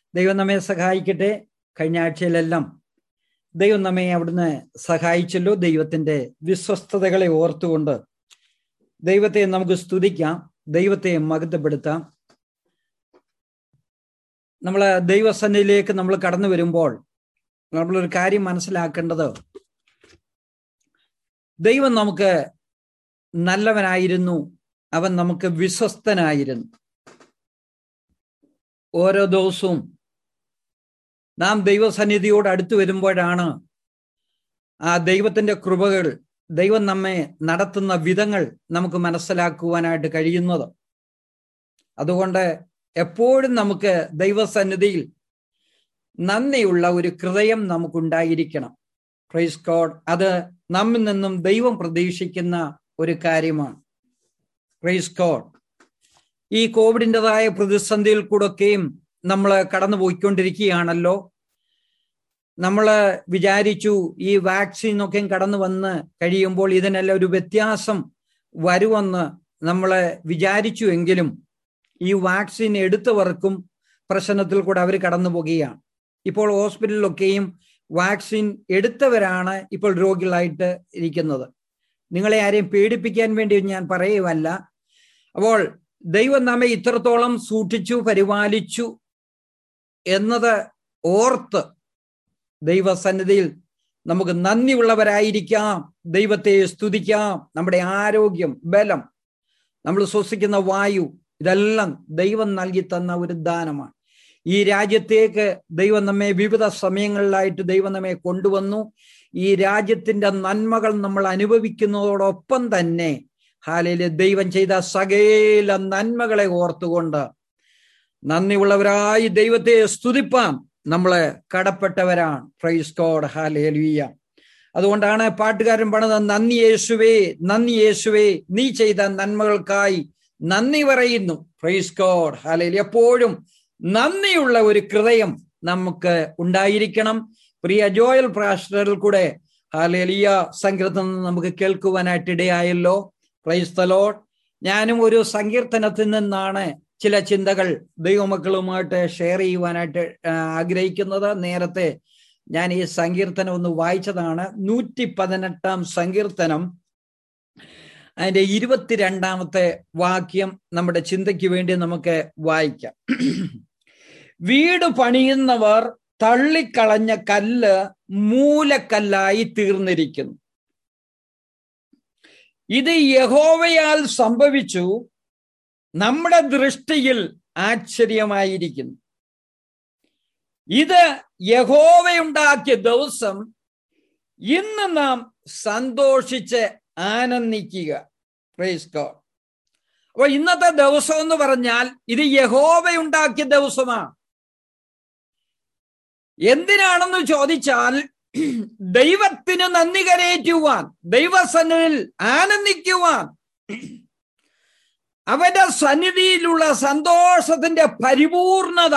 ദൈവം നമ്മെ സഹായിക്കട്ടെ കഴിഞ്ഞ ആഴ്ചയിലെല്ലാം ദൈവം നമ്മെ അവിടുന്ന് സഹായിച്ചല്ലോ ദൈവത്തിന്റെ വിശ്വസ്തതകളെ ഓർത്തുകൊണ്ട് ദൈവത്തെ നമുക്ക് സ്തുതിക്കാം ദൈവത്തെ മകത്തപ്പെടുത്താം നമ്മൾ ദൈവസന്നിധിയിലേക്ക് നമ്മൾ കടന്നു വരുമ്പോൾ നമ്മളൊരു കാര്യം മനസ്സിലാക്കേണ്ടത് ദൈവം നമുക്ക് നല്ലവനായിരുന്നു അവൻ നമുക്ക് വിശ്വസ്തനായിരുന്നു ഓരോ ദിവസവും നാം ദൈവസന്നിധിയോട് അടുത്തു വരുമ്പോഴാണ് ആ ദൈവത്തിന്റെ കൃപകൾ ദൈവം നമ്മെ നടത്തുന്ന വിധങ്ങൾ നമുക്ക് മനസ്സിലാക്കുവാനായിട്ട് കഴിയുന്നത് അതുകൊണ്ട് എപ്പോഴും നമുക്ക് ദൈവസന്നിധിയിൽ നന്ദിയുള്ള ഒരു ഹൃദയം നമുക്കുണ്ടായിരിക്കണം പ്രൈസ് കോഡ് അത് നമ്മിൽ നിന്നും ദൈവം പ്രതീക്ഷിക്കുന്ന ഒരു കാര്യമാണ് പ്രൈസ് കോഡ് ഈ കോവിഡിൻ്റെതായ പ്രതിസന്ധിയിൽ കൂടെയൊക്കെയും നമ്മൾ കടന്നു പോയിക്കൊണ്ടിരിക്കുകയാണല്ലോ നമ്മൾ വിചാരിച്ചു ഈ വാക്സിൻ ഒക്കെ കടന്നു വന്ന് കഴിയുമ്പോൾ ഇതിനെല്ലാം ഒരു വ്യത്യാസം വരുമെന്ന് നമ്മൾ വിചാരിച്ചു എങ്കിലും ഈ വാക്സിൻ എടുത്തവർക്കും പ്രശ്നത്തിൽ കൂടെ അവർ കടന്നു പോകുകയാണ് ഇപ്പോൾ ഹോസ്പിറ്റലിലൊക്കെയും വാക്സിൻ എടുത്തവരാണ് ഇപ്പോൾ രോഗികളായിട്ട് ഇരിക്കുന്നത് നിങ്ങളെ ആരെയും പേടിപ്പിക്കാൻ വേണ്ടി ഞാൻ പറയുകയല്ല അപ്പോൾ ദൈവം നമ്മെ ഇത്രത്തോളം സൂക്ഷിച്ചു പരിപാലിച്ചു എന്നത് ഓർത്ത് ദൈവസന്നിധിയിൽ നമുക്ക് നന്ദിയുള്ളവരായിരിക്കാം ദൈവത്തെ സ്തുതിക്കാം നമ്മുടെ ആരോഗ്യം ബലം നമ്മൾ ശ്വസിക്കുന്ന വായു ഇതെല്ലാം ദൈവം നൽകി തന്ന ഒരു ദാനമാണ് ഈ രാജ്യത്തേക്ക് ദൈവം നമ്മെ വിവിധ സമയങ്ങളിലായിട്ട് ദൈവം നമ്മെ കൊണ്ടുവന്നു ഈ രാജ്യത്തിന്റെ നന്മകൾ നമ്മൾ അനുഭവിക്കുന്നതോടൊപ്പം തന്നെ ഹാലയിലെ ദൈവം ചെയ്ത സകല നന്മകളെ ഓർത്തുകൊണ്ട് നന്ദിയുള്ളവരായി ദൈവത്തെ സ്തുതിപ്പാം നമ്മള് കടപ്പെട്ടവരാണ് പ്രൈസ് കോഡ് ഹാലേലുയ്യ അതുകൊണ്ടാണ് പാട്ടുകാരൻ പണിത് നന്ദി യേശുവേ നന്ദി യേശുവേ നീ ചെയ്ത നന്മകൾക്കായി നന്ദി പറയുന്നു പ്രൈസ് കോഡ് ഹാലേലി എപ്പോഴും നന്ദിയുള്ള ഒരു ഹൃദയം നമുക്ക് ഉണ്ടായിരിക്കണം പ്രിയ ജോയൽ പ്രാസ്റ്ററിൽ കൂടെ ഹാലേലിയ സങ്കീർത്തനം നമുക്ക് കേൾക്കുവാനായിട്ട് ഇടയായല്ലോ പ്രൈസ് തലോട്ട് ഞാനും ഒരു സങ്കീർത്തനത്തിൽ നിന്നാണ് ചില ചിന്തകൾ ദൈവമക്കളുമായിട്ട് ഷെയർ ചെയ്യുവാനായിട്ട് ആഗ്രഹിക്കുന്നത് നേരത്തെ ഞാൻ ഈ സങ്കീർത്തനം ഒന്ന് വായിച്ചതാണ് നൂറ്റി പതിനെട്ടാം സങ്കീർത്തനം അതിന്റെ ഇരുപത്തിരണ്ടാമത്തെ വാക്യം നമ്മുടെ ചിന്തയ്ക്ക് വേണ്ടി നമുക്ക് വായിക്കാം വീട് പണിയുന്നവർ തള്ളിക്കളഞ്ഞ കല്ല് മൂലക്കല്ലായി തീർന്നിരിക്കുന്നു ഇത് യഹോവയാൽ സംഭവിച്ചു നമ്മുടെ ദൃഷ്ടിയിൽ ആശ്ചര്യമായിരിക്കുന്നു ഇത് യഹോവയുണ്ടാക്കിയ ദിവസം ഇന്ന് നാം സന്തോഷിച്ച് ആനന്ദിക്കുക പ്രൈസ് ഗോഡ് അപ്പൊ ഇന്നത്തെ ദിവസം എന്ന് പറഞ്ഞാൽ ഇത് യഹോവയുണ്ടാക്കിയ ദിവസമാണ് എന്തിനാണെന്ന് ചോദിച്ചാൽ ദൈവത്തിന് നന്ദി കരയേറ്റുവാൻ ദൈവസന്നിധിയിൽ ആനന്ദിക്കുവാൻ അവന്റെ സന്നിധിയിലുള്ള സന്തോഷത്തിന്റെ പരിപൂർണത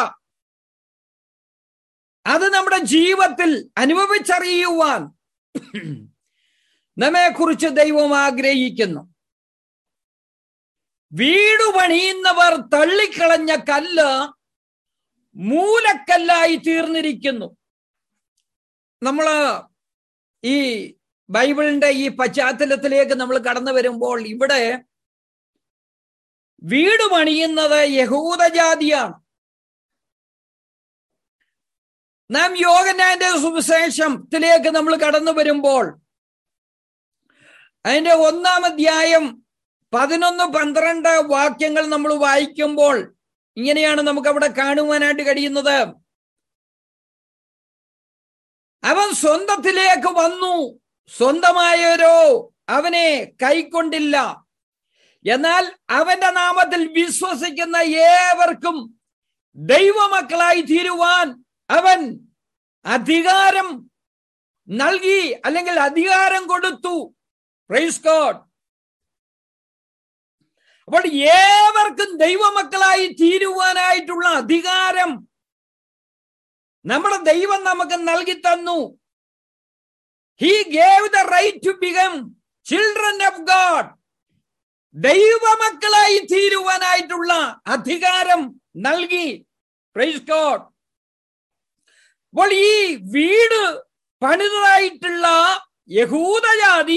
അത് നമ്മുടെ ജീവിതത്തിൽ അനുഭവിച്ചറിയുവാൻ നമ്മെ കുറിച്ച് ദൈവം ആഗ്രഹിക്കുന്നു വീട് പണിയുന്നവർ തള്ളിക്കളഞ്ഞ കല്ല് മൂലക്കല്ലായി തീർന്നിരിക്കുന്നു നമ്മള് ഈ ബൈബിളിന്റെ ഈ പശ്ചാത്തലത്തിലേക്ക് നമ്മൾ കടന്നു വരുമ്പോൾ ഇവിടെ വീട് പണിയുന്നത് യഹൂദജാതിയാണ് നാം യോഗനാന്റെ സുവിശേഷത്തിലേക്ക് നമ്മൾ കടന്നു വരുമ്പോൾ അതിന്റെ ഒന്നാം അധ്യായം പതിനൊന്ന് പന്ത്രണ്ട് വാക്യങ്ങൾ നമ്മൾ വായിക്കുമ്പോൾ ഇങ്ങനെയാണ് നമുക്ക് അവിടെ കാണുവാനായിട്ട് കഴിയുന്നത് അവൻ സ്വന്തത്തിലേക്ക് വന്നു സ്വന്തമായവരോ അവനെ കൈക്കൊണ്ടില്ല എന്നാൽ അവന്റെ നാമത്തിൽ വിശ്വസിക്കുന്ന ഏവർക്കും ദൈവമക്കളായി തീരുവാൻ അവൻ അധികാരം നൽകി അല്ലെങ്കിൽ അധികാരം കൊടുത്തു പ്രൈസ് ഗോഡ് അപ്പോൾ ഏവർക്കും ദൈവമക്കളായി തീരുവാനായിട്ടുള്ള അധികാരം നമ്മുടെ ദൈവം നമുക്ക് നൽകി തന്നു he gave the right to become children of God ദൈവമക്കളായി തീരുവാനായിട്ടുള്ള അധികാരം നൽകി പ്രൈസ് ഗോഡ് അപ്പോൾ ഈ വീട് പണിതതായിട്ടുള്ള യഹൂദജാതി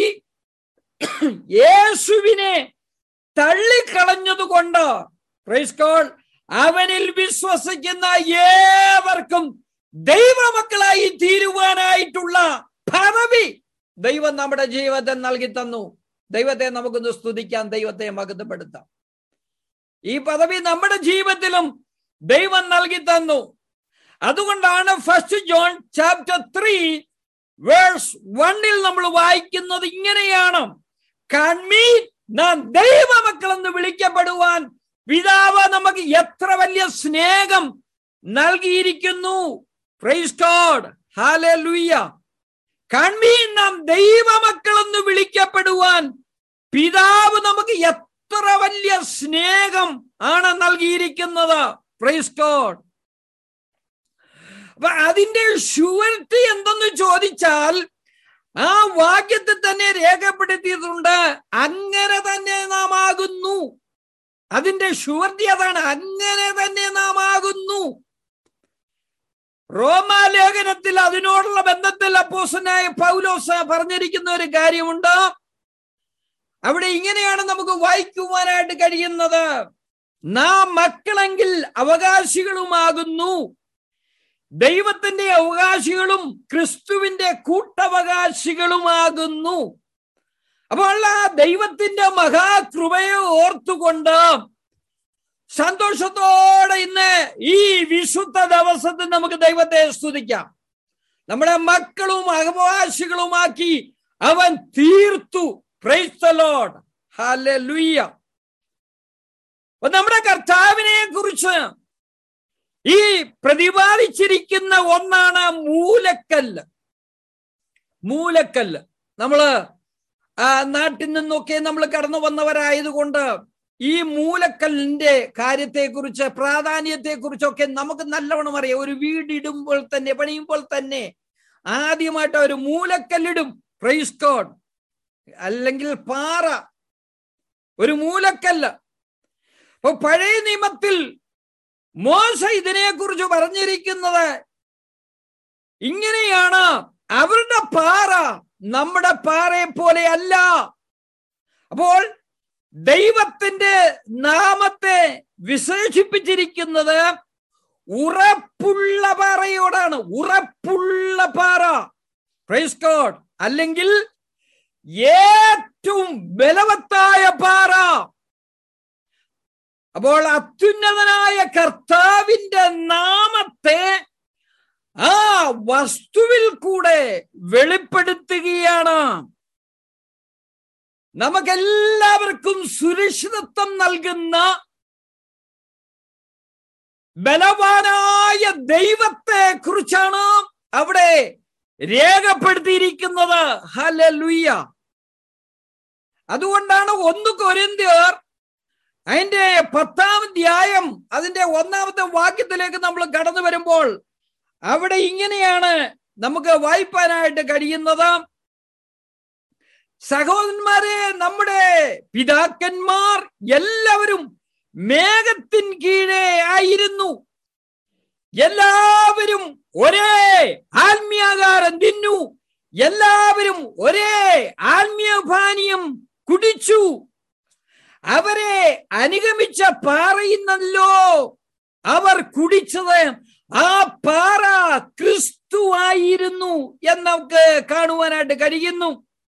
യേശുവിനെ തള്ളിക്കളഞ്ഞതുകൊണ്ട് പ്രൈസ് ഗോഡ് അവനിൽ വിശ്വസിക്കുന്ന ഏവർക്കും ദൈവമക്കളായി തീരുവാനായിട്ടുള്ള പദവി ദൈവം നമ്മുടെ ജീവിതത്തെ നൽകി തന്നു ദൈവത്തെ നമുക്കൊന്ന് സ്തുതിക്കാം ദൈവത്തെ മകതപ്പെടുത്താം ഈ പദവി നമ്മുടെ ജീവിതത്തിലും ദൈവം നൽകി തന്നു അതുകൊണ്ടാണ് first John chapter three verse വണ്ണിൽ നമ്മൾ വായിക്കുന്നത് ഇങ്ങനെയാണ് കൺമീൻ നാം ദൈവമക്കളെന്ന് വിളിക്കപ്പെടുവാൻ പിതാവ് നമുക്ക് എത്ര വലിയ സ്നേഹം നൽകിയിരിക്കുന്നു പ്രൈസ് ഗോഡ് ഹാലൂയ്യ കൺമീൻ നാം ദൈവമക്കളെന്ന് വിളിക്കപ്പെടുവാൻ പിതാവ് നമുക്ക് എത്ര വലിയ സ്നേഹം ആണ് നൽകിയിരിക്കുന്നത് പ്രൈസ് ഗോഡ് അപ്പൊ അതിന്റെ ഷുവറിറ്റി എന്തെന്ന് ചോദിച്ചാൽ ആ വാക്യത്തിൽ തന്നെ രേഖപ്പെടുത്തിയിട്ടുണ്ട് അങ്ങനെ തന്നെ നാം ആകുന്നു അതിന്റെ ഷുവർട്ടി അതാണ് അങ്ങനെ തന്നെ നാം ആകുന്നു റോമാലേഖനത്തിൽ അതിനോടുള്ള ബന്ധത്തിൽ അപ്പോസനായ പൗലോസ് പറഞ്ഞിരിക്കുന്ന ഒരു കാര്യമുണ്ട് അവിടെ ഇങ്ങനെയാണ് നമുക്ക് വായിക്കുവാനായിട്ട് കഴിയുന്നത് നാം മക്കളെങ്കിൽ അവകാശികളുമാകുന്നു ദൈവത്തിന്റെ അവകാശികളും ക്രിസ്തുവിന്റെ കൂട്ടവകാശികളുമാകുന്നു അപ്പോൾ ആ ദൈവത്തിന്റെ മഹാകൃപയെ ഓർത്തുകൊണ്ട് സന്തോഷത്തോടെ ഇന്ന് ഈ വിശുദ്ധ ദിവസത്തിൽ നമുക്ക് ദൈവത്തെ സ്തുതിക്കാം നമ്മുടെ മക്കളും അവകാശികളുമാക്കി അവൻ തീർത്തു പ്രൈസ്തലോഡ് ഹല്ലേലൂയ നമ്മുടെ കർത്താവിനെ കുറിച്ച് ഈ പ്രതിപാദിച്ചിരിക്കുന്ന ഒന്നാണ് മൂലക്കല്ല് മൂലക്കല്ല് നമ്മള് ആ നാട്ടിൽ നിന്നൊക്കെ നമ്മൾ കടന്നു വന്നവരായതുകൊണ്ട് ഈ മൂലക്കല്ലിന്റെ കാര്യത്തെക്കുറിച്ച് പ്രാധാന്യത്തെക്കുറിച്ചൊക്കെ നമുക്ക് നല്ലവണ്ണം അറിയാം ഒരു വീടിടുമ്പോൾ തന്നെ പണിയുമ്പോൾ തന്നെ ആദ്യമായിട്ട് ഒരു മൂലക്കല്ലിടും പ്രൈസ് കോഡ് അല്ലെങ്കിൽ പാറ ഒരു മൂലക്കല്ല് അപ്പൊ പഴയ നിയമത്തിൽ മോശ ഇതിനെക്കുറിച്ച് പറഞ്ഞിരിക്കുന്നത് ഇങ്ങനെയാണ് അവരുടെ പാറ നമ്മുടെ പാറയെ പോലെ അല്ല അപ്പോൾ ദൈവത്തിന്റെ നാമത്തെ വിശേഷിപ്പിച്ചിരിക്കുന്നത് ഉറപ്പുള്ള പാറയോടാണ് ഉറപ്പുള്ള പാറ പ്രൈസ് ഗോഡ് അല്ലെങ്കിൽ ഏറ്റവും ബലവത്തായ പാറ അപ്പോൾ അത്യുന്നതനായ കർത്താവിന്റെ നാമത്തെ ആ വസ്തുവിൽ കൂടെ വെളിപ്പെടുത്തുകയാണ് നമുക്കെല്ലാവർക്കും സുരക്ഷിതത്വം നൽകുന്ന ബലവാനായ ദൈവത്തെ കുറിച്ചാണ് അവിടെ രേഖപ്പെടുത്തിയിരിക്കുന്നത് ഹലലുയ്യ അതുകൊണ്ടാണ് ഒന്ന് കൊരിന്ത്യർ അതിന്റെ പത്താം അധ്യായം അതിന്റെ ഒന്നാമത്തെ വാക്യത്തിലേക്ക് നമ്മൾ കടന്നു വരുമ്പോൾ അവിടെ ഇങ്ങനെയാണ് നമുക്ക് വായിപ്പാനായിട്ട് കഴിയുന്നത് സഹോദരന്മാരെ നമ്മുടെ പിതാക്കന്മാർ എല്ലാവരും മേഘത്തിൻ കീഴേ ആയിരുന്നു എല്ലാവരും ഒരേ ആത്മീയാകാരം തിന്നു എല്ലാവരും ഒരേ ആത്മീയപാനീയം കുടിച്ചു അവരെ അനുഗമിച്ച പാറയുന്നല്ലോ അവർ കുടിച്ചത് ആ പാറ ക്രിസ്തു ആയിരുന്നു എന്ന് നമുക്ക് കാണുവാനായിട്ട് കഴിയുന്നു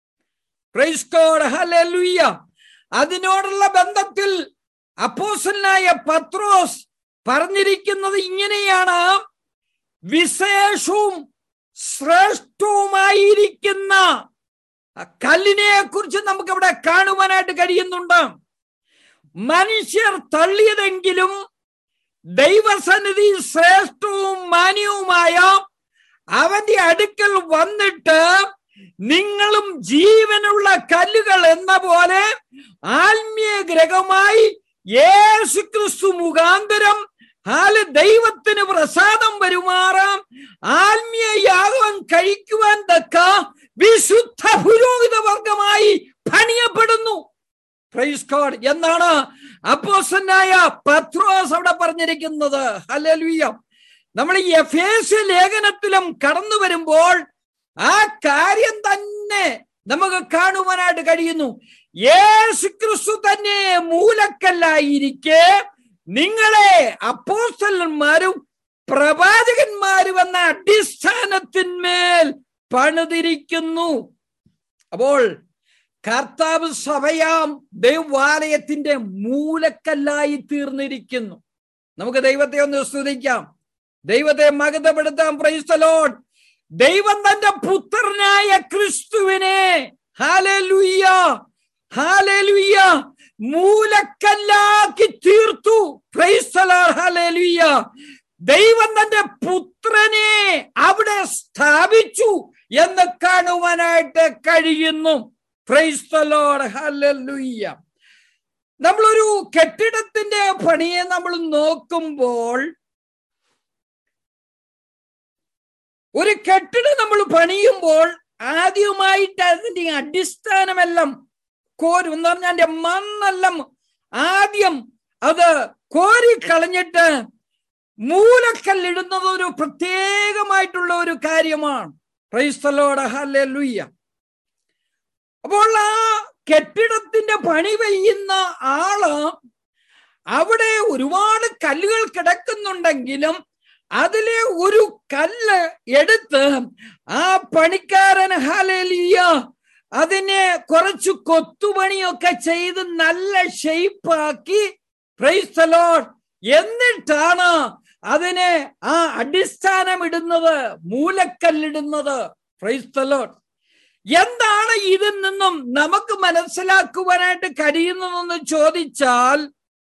ഹല്ലേലൂയ അതിനോടുള്ള ബന്ധത്തിൽ അപ്പോസനായ പത്രോസ് പറഞ്ഞിരിക്കുന്നത് ഇങ്ങനെയാണ് വിശേഷവും ശ്രേഷ്ഠവുമായിരിക്കുന്ന കല്ലിനെ കുറിച്ച് നമുക്ക് ഇവിടെ കാണുവാനായിട്ട് കഴിയുന്നുണ്ട് മനുഷ്യർ തള്ളിയതെങ്കിലും ദൈവസന്നിധി ശ്രേഷ്ഠവും മാന്യവുമായ അവന്റെ അടുക്കൽ വന്നിട്ട് നിങ്ങളും ജീവനുള്ള കല്ലുകൾ എന്ന പോലെ ആത്മീയ ഗ്രഹമായി യേശു ക്രിസ്തു മുഖാന്തരം ഹാല് ദൈവത്തിന് പ്രസാദം വരുമാറാം ആത്മീയ യാഗം കഴിക്കുവാൻ തക്ക വിശുദ്ധ പുരോഹിത വർഗമായി പണിയപ്പെടുന്നു പ്രൈസ് ഗോഡ് എന്നാണ് അപ്പോസനായ പത്രോസ് അവിടെ പറഞ്ഞിരിക്കുന്നത് ഹല്ലേലൂയ നമ്മൾ ഈ എഫേസ് ലേഖനത്തിലും കടന്നു വരുമ്പോൾ ആ കാര്യം തന്നെ നമുക്ക് കാണുവാനായിട്ട് കഴിയുന്നു യേശു ക്രിസ്തു തന്നെ മൂലക്കല്ലായിരിക്കെ നിങ്ങളെ അപ്പോസ്റ്റലന്മാരും പ്രവാചകന്മാരും എന്ന അടിസ്ഥാനത്തിന്മേൽ പണിതിരിക്കുന്നു അപ്പോൾ കർത്താവ് സഭയാം ദൈവാലയത്തിന്റെ മൂലക്കല്ലായി തീർന്നിരിക്കുന്നു നമുക്ക് ദൈവത്തെ ഒന്ന് സ്തുതിക്കാം ദൈവത്തെ മകതപ്പെടുത്താം പ്രൈസ്തലോൺ ദൈവം തന്റെ പുത്രനായ ക്രിസ്തുവിനെ ഹാലലുയ്യ ഹാലലുയ്യ മൂലക്കല്ലാക്കി തീർത്തു പ്രൈസ്തലോൺ ഹാലലുയ്യ ദൈവം തന്റെ പുത്രനെ അവിടെ സ്ഥാപിച്ചു എന്ന് കാണുവാനായിട്ട് കഴിയുന്നു ക്രൈസ്തലോട് ഹല്ലുയ്യ നമ്മളൊരു കെട്ടിടത്തിന്റെ പണിയെ നമ്മൾ നോക്കുമ്പോൾ ഒരു കെട്ടിടം നമ്മൾ പണിയുമ്പോൾ ആദ്യമായിട്ട് അതിന്റെ അടിസ്ഥാനമെല്ലാം കോരും എന്ന് പറഞ്ഞാൽ അതിന്റെ മണ്ണെല്ലാം ആദ്യം അത് കോരി കളഞ്ഞിട്ട് മൂലക്കല്ലിടുന്നത് ഒരു പ്രത്യേകമായിട്ടുള്ള ഒരു കാര്യമാണ് ക്രൈസ്തലോട് ഹല്ലുയ്യ അപ്പോൾ ആ കെട്ടിടത്തിന്റെ പണി പെയ്യുന്ന ആള് അവിടെ ഒരുപാട് കല്ലുകൾ കിടക്കുന്നുണ്ടെങ്കിലും അതിലെ ഒരു കല്ല് എടുത്ത് ആ പണിക്കാരൻ ഹലലിയ അതിനെ കുറച്ച് കൊത്തുപണിയൊക്കെ ചെയ്ത് നല്ല ഷെയ്പ്പാക്കി പ്രൈസ്തലോൺ എന്നിട്ടാണ് അതിനെ ആ അടിസ്ഥാനം ഇടുന്നത് മൂലക്കല്ലിടുന്നത് പ്രൈസ്തലോൺ എന്താണ് ഇതിൽ നിന്നും നമുക്ക് മനസ്സിലാക്കുവാനായിട്ട് കഴിയുന്നതെന്ന് ചോദിച്ചാൽ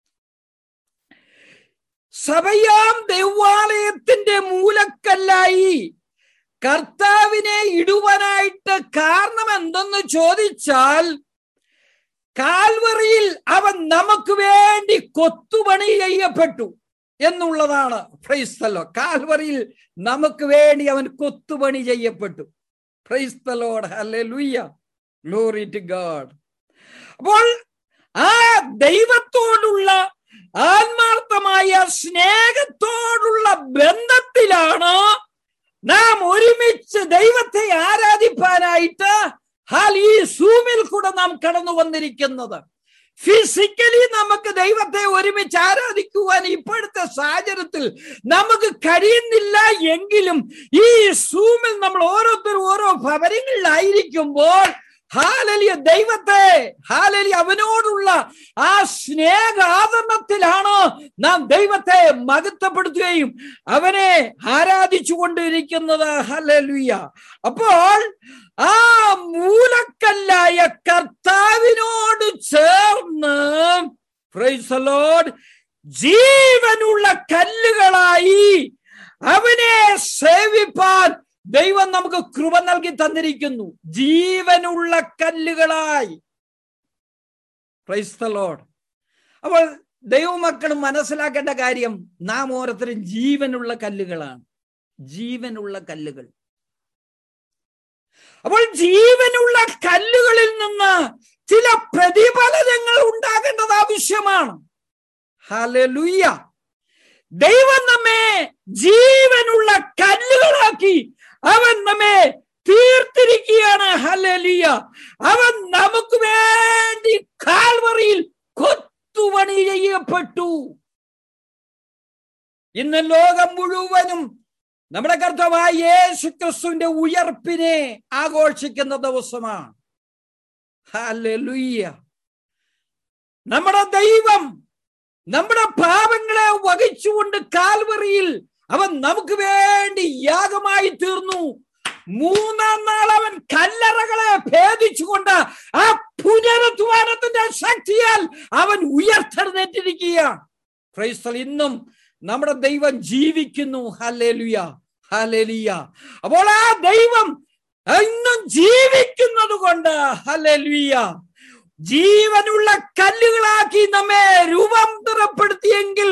സഭയാം ദൈവാലയത്തിന്റെ മൂലക്കല്ലായി കർത്താവിനെ ഇടുവാനായിട്ട് കാരണം എന്തെന്ന് ചോദിച്ചാൽ കാൽവറിയിൽ അവൻ നമുക്ക് വേണ്ടി കൊത്തുപണി ചെയ്യപ്പെട്ടു എന്നുള്ളതാണ് ഫ്രൈസ്തലോ കാൽവറിയിൽ നമുക്ക് വേണ്ടി അവൻ കൊത്തുപണി ചെയ്യപ്പെട്ടു ക്രൈസ്തലോട് അല്ലെ ലുയ്യ ഗ്ലോറി ടു ഗാഡ് അപ്പോൾ ആ ദൈവത്തോടുള്ള ആത്മാർത്ഥമായ സ്നേഹത്തോടുള്ള ബന്ധത്തിലാണ് നാം ഒരുമിച്ച് ദൈവത്തെ ആരാധിപ്പാനായിട്ട് ഹാൽ ഈ സൂമിൽ കൂടെ നാം കടന്നു വന്നിരിക്കുന്നത് ഫിസിക്കലി നമുക്ക് ദൈവത്തെ ഒരുമിച്ച് ആരാധിക്കുവാൻ ഇപ്പോഴത്തെ സാഹചര്യത്തിൽ നമുക്ക് കഴിയുന്നില്ല എങ്കിലും ഈ സൂമിൽ നമ്മൾ ഓരോരുത്തരും ഓരോ ഭവനങ്ങളിലായിരിക്കുമ്പോൾ ഹാലലിയ ദൈവത്തെ ഹാലലി അവനോടുള്ള ആ സ്നേഹാദരണത്തിലാണ് നാം ദൈവത്തെ മഹത്വപ്പെടുത്തുകയും അവനെ ആരാധിച്ചു കൊണ്ടിരിക്കുന്നത് ഹലലുയ അപ്പോൾ ആ മൂലക്കല്ലായ കർത്താവിനോട് ചേർന്ന് പ്രൈസലോഡ് ജീവനുള്ള കല്ലുകളായി അവനെ സേവിപ്പാൻ ദൈവം നമുക്ക് കൃപ നൽകി തന്നിരിക്കുന്നു ജീവനുള്ള കല്ലുകളായി ക്രൈസ്തലോഡ് അപ്പോൾ ദൈവമക്കൾ മനസ്സിലാക്കേണ്ട കാര്യം നാം ഓരോരുത്തരും ജീവനുള്ള കല്ലുകളാണ് ജീവനുള്ള കല്ലുകൾ അപ്പോൾ ജീവനുള്ള കല്ലുകളിൽ നിന്ന് ചില പ്രതിഫലനങ്ങൾ ഉണ്ടാകേണ്ടത് ആവശ്യമാണ് ഹലലുയ്യ ദൈവം നമ്മെ ജീവനുള്ള കല്ലുകളാക്കി അവൻ നമ്മെ തീർത്തിരിക്കുകയാണ് ഹലലിയ അവൻ നമുക്ക് വേണ്ടി കാൽവറിയിൽ കൊത്തുപണി ചെയ്യപ്പെട്ടു ഇന്ന് ലോകം മുഴുവനും നമ്മുടെ കർത്തവായ യേശു ക്രിസ്തുവിന്റെ ഉയർപ്പിനെ ആഘോഷിക്കുന്ന ദിവസമാണ് ഹല്ലേലൂയ നമ്മുടെ ദൈവം നമ്മുടെ പാപങ്ങളെ വഹിച്ചുകൊണ്ട് കാൽവറിയിൽ അവൻ നമുക്ക് വേണ്ടി യാഗമായി തീർന്നു മൂന്നാം നാൾ അവൻ കല്ലറകളെ ഭേദിച്ചുകൊണ്ട് ആ പുനരുദ്ധാനത്തിന്റെ ശക്തിയാൽ അവൻ ഉയർത്തെഴുന്നേറ്റിരിക്കുകയാണ് ക്രൈസ്തൽ ഇന്നും നമ്മുടെ ദൈവം ജീവിക്കുന്നു ഹലേലുയ ഹലേലിയ അപ്പോൾ ആ ദൈവം ഇന്നും ജീവിക്കുന്നത് കൊണ്ട് ഹലേലുയ ജീവനുള്ള കല്ലുകളാക്കി നമ്മെ രൂപാന്തരപ്പെടുത്തിയെങ്കിൽ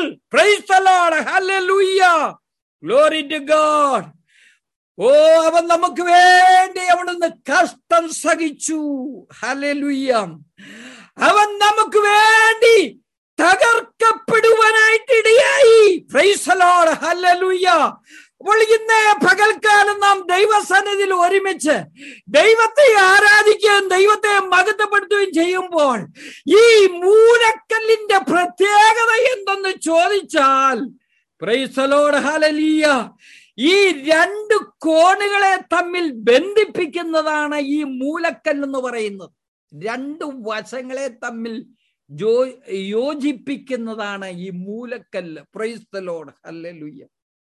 ഗ്ലോറി ടു ഗോഡ് ഓ അവൻ നമുക്ക് വേണ്ടി അവിടുന്ന് കഷ്ടം സഹിച്ചു ഹലലുയ്യ അവൻ നമുക്ക് വേണ്ടി തകർക്കപ്പെടുവാനായിട്ട് ഇടയായി പ്രൈസലോട് ഹല്ലേലൂയ അപ്പോൾ ഇന്ന് പകൽക്കാലം നാം ദൈവസന്നിധിയിൽ ഒരുമിച്ച് ദൈവത്തെ ആരാധിക്കുകയും ദൈവത്തെ മഹത്വപ്പെടുത്തുകയും ചെയ്യുമ്പോൾ ഈ മൂലക്കല്ലിന്റെ പ്രത്യേകത എന്തെന്ന് ചോദിച്ചാൽ പ്രൈസലോട് ഹലലിയ ഈ രണ്ട് കോണുകളെ തമ്മിൽ ബന്ധിപ്പിക്കുന്നതാണ് ഈ മൂലക്കല്ല് എന്ന് പറയുന്നത് രണ്ട് വശങ്ങളെ തമ്മിൽ ജോ യോജിപ്പിക്കുന്നതാണ് ഈ മൂലക്കല്ല് പ്രൈസ്തലോട് ഹല്ലേലൂയ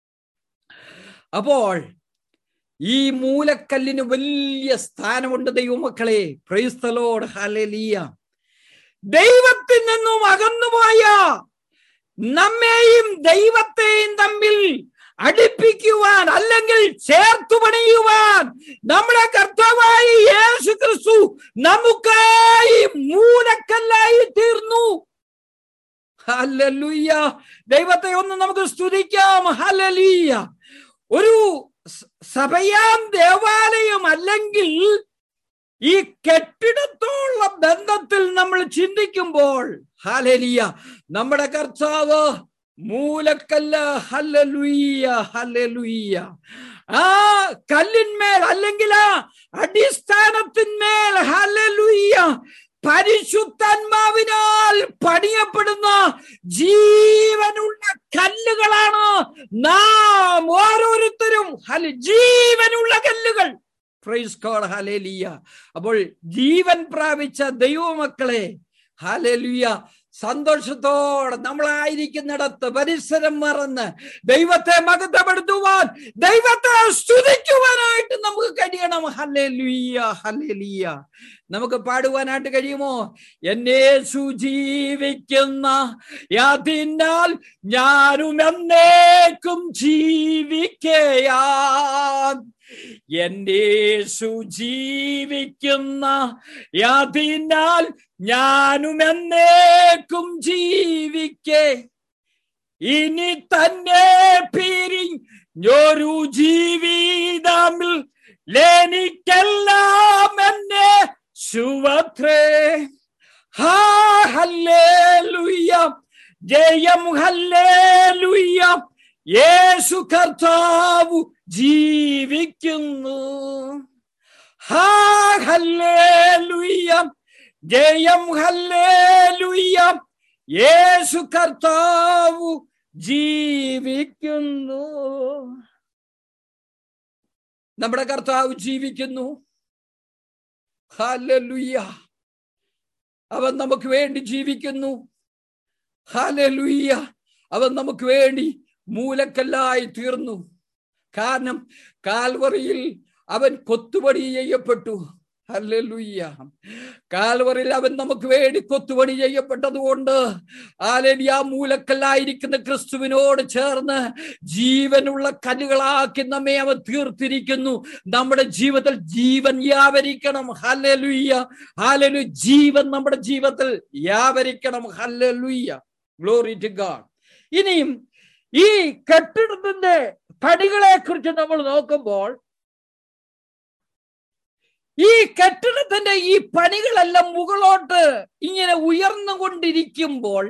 അപ്പോൾ ഈ മൂലക്കല്ലിന് വലിയ സ്ഥാനമുണ്ട് ദൈവമക്കളെ പ്രൈസ്തലോട് ഹല്ലേലൂയ ദൈവത്തിൽ നിന്നും അകന്നുപോയ നമ്മെയും ദൈവത്തെയും തമ്മിൽ അടുപ്പിക്കുവാൻ അല്ലെങ്കിൽ ചേർത്തു പണിയുവാൻ നമ്മുടെ കർത്താവായി യേശു ക്രിസ്തു നമുക്കായി മൂലക്കല്ലായി തീർന്നു ഹല്ലേലൂയ ദൈവത്തെ ഒന്ന് നമുക്ക് സ്തുതിക്കാം ഹല്ലേലൂയ ഒരു സ- സഭയാം ദേവാലയം അല്ലെങ്കിൽ ഈ കെട്ടിടത്തോളം ബന്ധത്തിൽ നമ്മൾ ചിന്തിക്കുമ്പോൾ ഹലലിയ നമ്മുടെ കർത്താവ് മൂലക്കല്ല് ഹല്ലലുയ്യ ഹല്ലലുയ്യ ആ കല്ലിന്മേൽ അല്ലെങ്കിൽ ആ അടിസ്ഥാനത്തിന്മേൽ ഹല്ലലുയ്യ പരിശുദ്ധാത്മാവിനാൽ പണിയപ്പെടുന്ന ജീവനുള്ള കല്ലുകളാണ് നാം ഓരോരുത്തരും ഹല ജീവനുള്ള കല്ലുകൾ പ്രൈസ് കോഡ് ഹലേലിയ അപ്പോൾ ജീവൻ പ്രാപിച്ച ദൈവമക്കളെ ഹലേലിയ സന്തോഷത്തോടെ നമ്മളായിരിക്കുന്നിടത്ത് പരിസരം മറന്ന് ദൈവത്തെ മകത്തപ്പെടുത്തുവാൻ ദൈവത്തെ സ്തുതിക്കുവാനായിട്ട് നമുക്ക് കഴിയണം ഹല്ലേലൂയ ഹല്ലേലൂയ നമുക്ക് പാടുവാനായിട്ട് കഴിയുമോ എന്നെ സുജീവിക്കുന്ന യാതിനാൽ ഞാനും എന്നേക്കും ജീവിക്കയാൻ എന്റെ സുജീവിക്കുന്ന യാതിനാൽ ഞാനും എന്നേക്കും ജീവിക്കേ ഇനി തന്നെ പിരിഞ്ഞൊരു ജീവിതമിൽ ലേനിക്കെല്ലാം എന്നെ സുവത്രേ ഹാ ഹല്ലേലൂയ ജയം ഹല്ലേലൂയ യേശു കർത്താവു ജീവിക്കുന്നു ഹാ ഹല്ലേലൂയ ജയം ഹല്ലേലൂയ യേശു കർത്താവു ജീവിക്കുന്നു നമ്മുടെ കർത്താവ് ജീവിക്കുന്നു ഹല്ലേലൂയ അവൻ നമുക്ക് വേണ്ടി ജീവിക്കുന്നു ഹല്ലേലൂയ അവൻ നമുക്ക് വേണ്ടി മൂലക്കല്ലായി തീർന്നു കാരണം കാൽവറിയിൽ അവൻ കൊത്തുപണി ചെയ്യപ്പെട്ടു ഹല്ലേലൂയ കാൽവറിൽ അവൻ നമുക്ക് വേണ്ടി കൊത്തുപണി ചെയ്യപ്പെട്ടതുകൊണ്ട് ആലലി ആ മൂലക്കല്ലായിരിക്കുന്ന ക്രിസ്തുവിനോട് ചേർന്ന് ജീവനുള്ള കല്ലുകളാക്കി നമ്മെ അവൻ തീർത്തിരിക്കുന്നു നമ്മുടെ ജീവിതത്തിൽ ജീവൻ യാവരിക്കണം ഹല്ലേലൂയ ഹാലലു ജീവൻ നമ്മുടെ ജീവിതത്തിൽ യാവരിക്കണം ഹല്ലേലൂയ ഗ്ലോറി ടു ഗാഡ് ഇനിയും ഈ കെട്ടിടത്തിന്റെ പടികളെ കുറിച്ച് നമ്മൾ നോക്കുമ്പോൾ ഈ കെട്ടിടത്തിന്റെ ഈ പണികളെല്ലാം മുകളോട്ട് ഇങ്ങനെ ഉയർന്നുകൊണ്ടിരിക്കുമ്പോൾ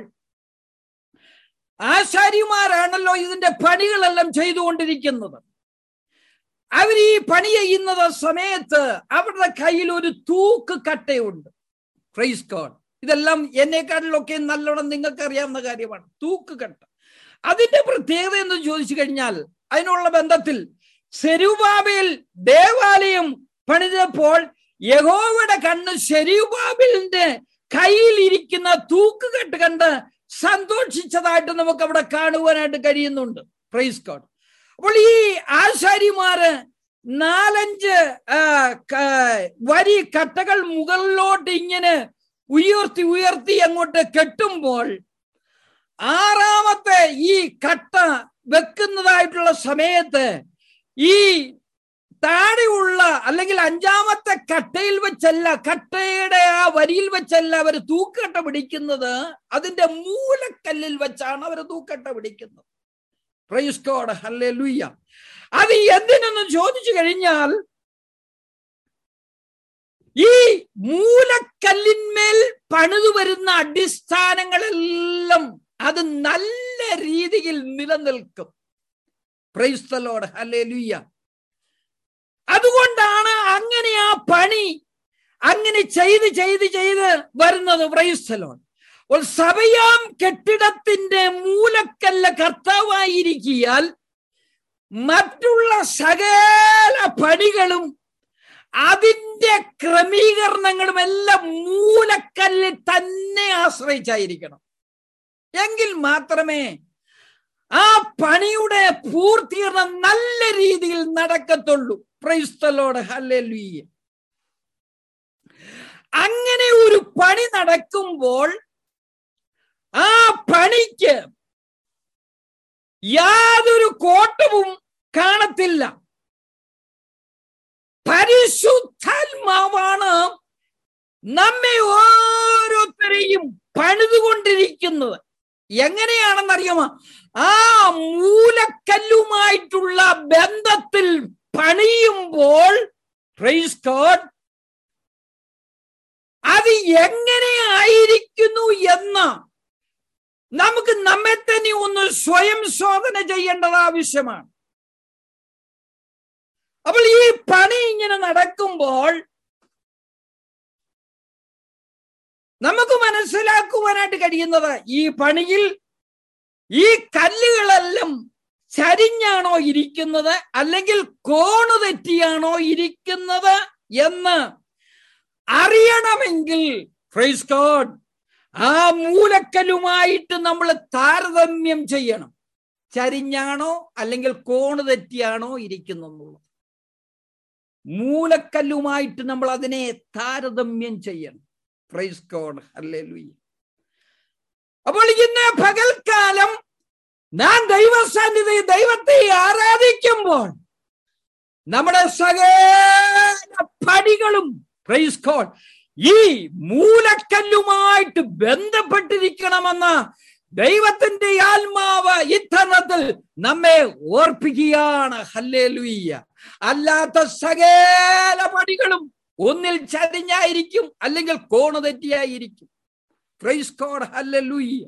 ആശാരിമാരാണല്ലോ ഇതിന്റെ പണികളെല്ലാം ചെയ്തുകൊണ്ടിരിക്കുന്നത് അവർ ഈ പണി ചെയ്യുന്നത് സമയത്ത് അവരുടെ കയ്യിൽ ഒരു തൂക്ക് കട്ടയുണ്ട് പ്രൈസ് ഗോഡ് ഇതെല്ലാം എന്നെക്കാട്ടിലൊക്കെ നല്ലോണം നിങ്ങൾക്ക് അറിയാവുന്ന കാര്യമാണ് തൂക്ക് കട്ട അതിന്റെ പ്രത്യേകത എന്ന് ചോദിച്ചു കഴിഞ്ഞാൽ അതിനുള്ള ബന്ധത്തിൽ സെരുബാബിൽ ദേവാലയം പണിതപ്പോൾ യഹോവയുടെ കണ്ണ് ശെരുബാബിലിന്റെ കയ്യിൽ ഇരിക്കുന്ന തൂക്കുകെട്ട് കണ്ട് സന്തോഷിച്ചതായിട്ട് നമുക്ക് അവിടെ കാണുവാനായിട്ട് കഴിയുന്നുണ്ട് പ്രൈസ് ഗോഡ് അപ്പോൾ ഈ ആശാരിമാര് നാലഞ്ച് ആ, ക- വരി കട്ടകൾ മുകളിലോട്ട് ഇങ്ങനെ ഉയർത്തി ഉയർത്തി അങ്ങോട്ട് കെട്ടുമ്പോൾ ആറാമത്തെ ഈ കട്ട വെക്കുന്നതായിട്ടുള്ള സമയത്ത് ഈ താഴെയുള്ള അല്ലെങ്കിൽ അഞ്ചാമത്തെ കട്ടയിൽ വെച്ചല്ല കട്ടയുടെ ആ വരിയിൽ വെച്ചല്ല അവർ തൂക്കട്ട പിടിക്കുന്നത് അതിന്റെ മൂലക്കല്ലിൽ വെച്ചാണ് അവർ തൂക്കട്ട പിടിക്കുന്നത് പ്രൈസ് ഗോഡ് ഹല്ലേ ലൂയ്യ അത് എന്തിനെന്ന് ചോദിച്ചു കഴിഞ്ഞാൽ ഈ മൂലക്കല്ലിന്മേൽ പണിതു വരുന്ന അടിസ്ഥാനങ്ങളെല്ലാം അത് നല്ല രീതിയിൽ നിലനിൽക്കും പ്രൈസ്തലോട് ഹല്ലേലൂയ അതുകൊണ്ടാണ് അങ്ങനെ ആ പണി അങ്ങനെ ചെയ്ത് ചെയ്ത് ചെയ്ത് വരുന്നത് പ്രൈസ്തലോട് ഒരു സഭയാം കെട്ടിടത്തിന്റെ മൂലക്കല്ല കർത്താവായിരിക്കിയാൽ മറ്റുള്ള സകല പണികളും അതിന്റെ ക്രമീകരണങ്ങളും എല്ലാം മൂലക്കല്ലിൽ തന്നെ ആശ്രയിച്ചായിരിക്കണം എങ്കിൽ മാത്രമേ ആ പണിയുടെ പൂർത്തീകരണം നല്ല രീതിയിൽ നടക്കത്തുള്ളൂ പ്രൈസ്തലോട് ഹല്ലേലൂയ അങ്ങനെ ഒരു പണി നടക്കുമ്പോൾ ആ പണിക്ക് യാതൊരു കോട്ടവും കാണത്തില്ല പരിശുദ്ധാത്മാവാണ് നമ്മെ ഓരോരുത്തരെയും പണിതുകൊണ്ടിരിക്കുന്നത് എങ്ങനെയാണെന്നറിയാമോ ആ മൂലക്കല്ലുമായിട്ടുള്ള ബന്ധത്തിൽ പണിയുമ്പോൾ പ്രൈസ് ഗോഡ് അത് എങ്ങനെ ആയിരിക്കുന്നു എന്ന് നമുക്ക് നമ്മെ തന്നെ ഒന്ന് സ്വയം ശോധന ചെയ്യേണ്ടത് ആവശ്യമാണ് അപ്പോൾ ഈ പണി ഇങ്ങനെ നടക്കുമ്പോൾ നമുക്ക് മനസ്സിലാക്കുവാനായിട്ട് കഴിയുന്നത് ഈ പണിയിൽ ഈ കല്ലുകളെല്ലാം ചരിഞ്ഞാണോ ഇരിക്കുന്നത് അല്ലെങ്കിൽ കോണു തെറ്റിയാണോ ഇരിക്കുന്നത് എന്ന് അറിയണമെങ്കിൽ ഫ്രൈസ് ഗോഡ് ആ മൂലക്കല്ലുമായിട്ട് നമ്മൾ താരതമ്യം ചെയ്യണം ചരിഞ്ഞാണോ അല്ലെങ്കിൽ കോണ് തെറ്റിയാണോ ഇരിക്കുന്നെന്നുള്ളത് മൂലക്കല്ലുമായിട്ട് നമ്മൾ അതിനെ താരതമ്യം ചെയ്യണം പ്രൈസ് ഗോഡ് അല്ലേ അപ്പോൾ ഇന്ന് പകൽക്കാലം നാം ദൈവസാന്നിധ്യ ദൈവത്തെ ആരാധിക്കുമ്പോൾ നമ്മുടെ സകല പടികളും പ്രൈസ് ഗോഡ് ഈ മൂലക്കല്ലുമായിട്ട് ബന്ധപ്പെട്ടിരിക്കണമെന്ന് ദൈവത്തിന്റെ ആത്മാവ് ഇത്തരണത്തിൽ നമ്മെ ഓർപ്പിക്കുകയാണ് ഹല്ലേലൂയ്യ അല്ലാത്ത സകല പടികളും ഒന്നിൽ ചരിഞ്ഞായിരിക്കും അല്ലെങ്കിൽ കോണ് തെറ്റിയായിരിക്കും പ്രൈസ് ഗോഡ് ഹല്ലേലൂയ്യ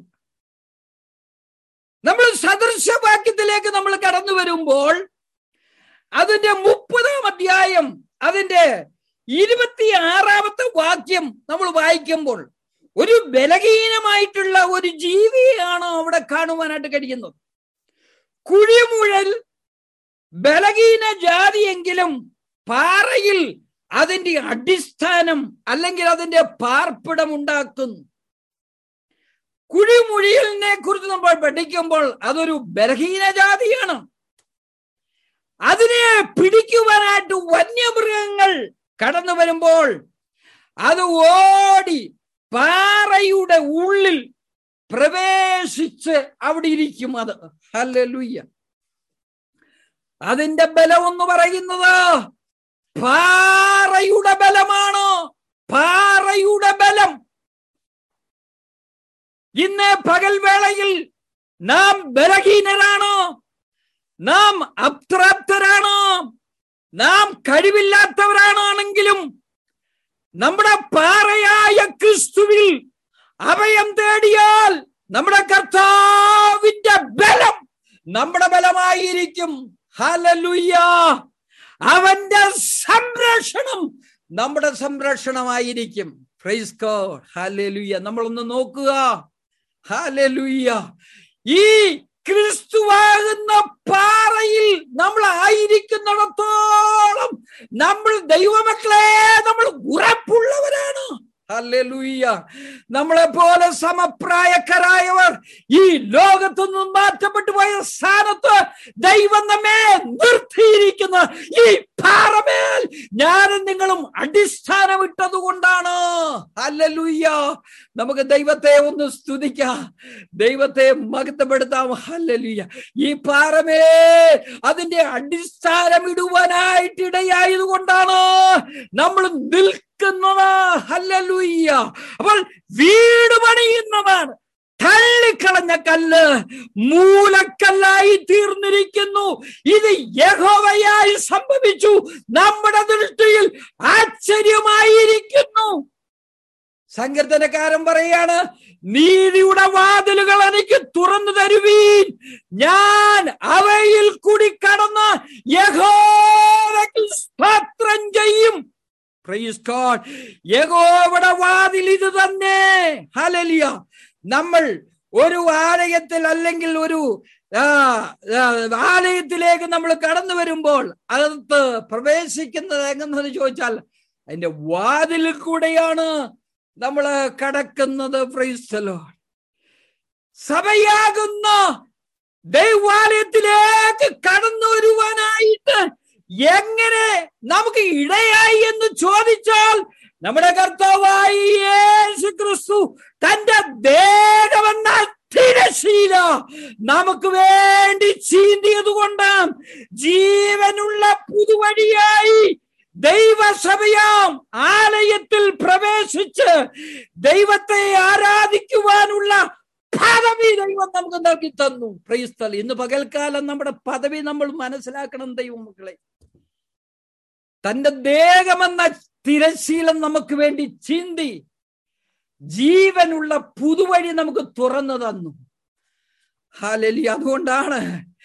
നമ്മൾ സദൃശവാക്യത്തിലേക്ക് നമ്മൾ കടന്നു വരുമ്പോൾ അതിന്റെ മുപ്പതാം അധ്യായം അതിന്റെ ഇരുപത്തിയാറാമത്തെ വാക്യം നമ്മൾ വായിക്കുമ്പോൾ ഒരു ബലഹീനമായിട്ടുള്ള ഒരു ജീവിയാണ് അവിടെ കാണുവാനായിട്ട് കഴിയുന്നത് കുഴിമുഴൽ ബലഹീന ജാതിയെങ്കിലും പാറയിൽ അതിന്റെ അടിസ്ഥാനം അല്ലെങ്കിൽ അതിന്റെ പാർപ്പിടം ഉണ്ടാക്കുന്നു കുഴിമുഴിയലിനെ കുറിച്ച് നമ്മൾ പഠിക്കുമ്പോൾ അതൊരു ബലഹീന ജാതിയാണ് അതിനെ പിടിക്കുവാനായിട്ട് വന്യമൃഗങ്ങൾ കടന്നു വരുമ്പോൾ അത് ഓടി പാറയുടെ ഉള്ളിൽ പ്രവേശിച്ച് അവിടെ ഇരിക്കും അത് ഹല്ലേലൂയ്യ അതിന്റെ ബലം എന്ന് പറയുന്നത് പാറയുടെ ബലമാണ് പാറയുടെ ബലം ഇന്ന് പകൽവേളയിൽ നാം ബലഹീനരാണോ നാം അപ്രാപ്തരാണോ നാം കഴിവില്ലാത്തവരാണെങ്കിലും നമ്മുടെ പാറയായ ക്രിസ്തുവിൽ അഭയം തേടിയാൽ നമ്മുടെ കർത്താവിന്റെ ബലം നമ്മുടെ ബലമായിരിക്കും ഹലലുയ്യ അവന്റെ സംരക്ഷണം നമ്മുടെ സംരക്ഷണമായിരിക്കും ഫ്രൈസ് ഗോഡ് ഹാലലുയ്യ നമ്മളൊന്ന് നോക്കുക ഹാലലുയ്യ ഈ ക്രിസ്തുവാകുന്ന പാറയിൽ നമ്മൾ ആയിരിക്കുന്നിടത്തോളം നമ്മൾ ദൈവമക്കളെ നമ്മൾ ഉറപ്പുള്ളവരാണ് ഹല്ലേലൂയ്യ നമ്മളെ പോലെ സമപ്രായക്കാരായവർ ഈ ലോകത്തു നിന്നും മാറ്റപ്പെട്ടു പോയ സ്ഥാനത്ത് ദൈവം നമ്മെ നിർത്തിയിരിക്കുന്ന ഈ പാറമേൽ ഞാനും നിങ്ങളും അടിസ്ഥാനമിട്ടത് കൊണ്ടാണ് ഹല്ലേലൂയ്യ നമുക്ക് ദൈവത്തെ ഒന്ന് സ്തുതിക്കാം ദൈവത്തെ മഹത്വപ്പെടുത്താം ഹല്ലേലൂയ്യ ഈ പാറമേ അതിന്റെ അടിസ്ഥാനം ഇടുവാനായിട്ട് ഇടയായത് കൊണ്ടാണ് നമ്മൾ നിൽക്കുന്നത് ഹല്ലേലൂയ്യ അപ്പോൾ വീട് പണിയുന്നതാണ് തള്ളിക്കളഞ്ഞ കല്ല് മൂലക്കല്ലായി തീർന്നിരിക്കുന്നു ഇത് യഹോവയായി സംഭവിച്ചു നമ്മുടെ ദൃഷ്ടിയിൽ ആശ്ചര്യമായിരിക്കുന്നു സങ്കീർത്തനക്കാരൻ പറയാണ് നീതിയുടെ വാതിലുകൾ എനിക്ക് തുറന്നു തരുവീൻ ഞാൻ അവയിൽ കൂടി കടന്ന് യഹോവയ്ക്ക് സ്തോത്രം ചെയ്യും പ്രൈസ് ഗോഡ് യഹോവയുടെ വാതിൽ ഇത് തന്നെ ഹലലിയ നമ്മൾ ഒരു ആലയത്തിൽ അല്ലെങ്കിൽ ഒരു ആ, ആ, ആലയത്തിലേക്ക് നമ്മൾ കടന്നു വരുമ്പോൾ അകത്ത് പ്രവേശിക്കുന്നത് എങ്ങനെന്ന് ചോദിച്ചാൽ അതിന്റെ വാതിലിൽ കൂടെയാണ് നമ്മൾ കടക്കുന്നത് പ്രൈസ്തലോ സഭയാകുന്ന ദൈവാലയത്തിലേക്ക് കടന്നു വരുവാനായിട്ട് എങ്ങനെ നമുക്ക് ഇടയായി എന്ന് ചോദിച്ചാൽ നമ്മുടെ കർത്താവായി യേശു ക്രിസ്തു തന്റെ ദേഹമെന്ന തിരശീല നമുക്ക് വേണ്ടി ചീന്തിയത് കൊണ്ട് ജീവനുള്ള പുതുവഴിയായി ദൈവസഭയാം ആലയത്തിൽ പ്രവേശിച്ച് ദൈവത്തെ ആരാധിക്കുവാനുള്ള പദവി ദൈവം നമുക്ക് നൽകി തന്നു പ്രൈസ്തൽ ഇന്ന് പകൽക്കാലം നമ്മുടെ പദവി നമ്മൾ മനസ്സിലാക്കണം ദൈവമക്കളെ തന്റെ ദേഹമെന്ന തിരശീലം നമുക്ക് വേണ്ടി ചിന്തി ജീവനുള്ള പുതുവഴി നമുക്ക് തുറന്നു തന്നു ഹാലലി അതുകൊണ്ടാണ്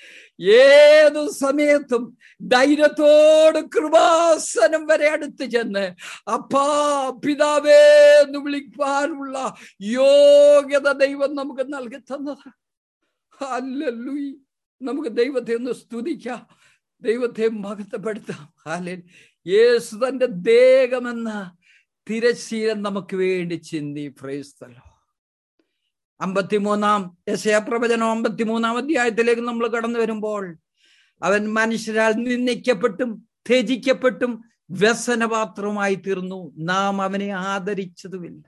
ഏതു സമയത്തും ധൈര്യത്തോട് കൃപാസനം വരെ അടുത്ത് ചെന്ന് അപ്പാ പിതാവേ എന്ന് വിളിക്കാനുള്ള യോഗ്യത ദൈവം നമുക്ക് നൽകി തന്നത് അല്ലല്ലൂയി നമുക്ക് ദൈവത്തെ ഒന്ന് സ്തുതിക്കാം ദൈവത്തെ മഹത്വപ്പെടുത്താം ഹാലൻ യേശു തന്റെ ദേഹമെന്ന തിരശീലം നമുക്ക് വേണ്ടി ചിന്തി പ്രേസ്തല്ലോ അമ്പത്തിമൂന്നാം യശയപ്രവചനം അമ്പത്തിമൂന്നാം അധ്യായത്തിലേക്ക് നമ്മൾ കടന്നു വരുമ്പോൾ അവൻ മനുഷ്യരാൽ നിന്ദിക്കപ്പെട്ടും ത്യജിക്കപ്പെട്ടും വ്യസനപാത്രമായി തീർന്നു നാം അവനെ ആദരിച്ചതുമില്ല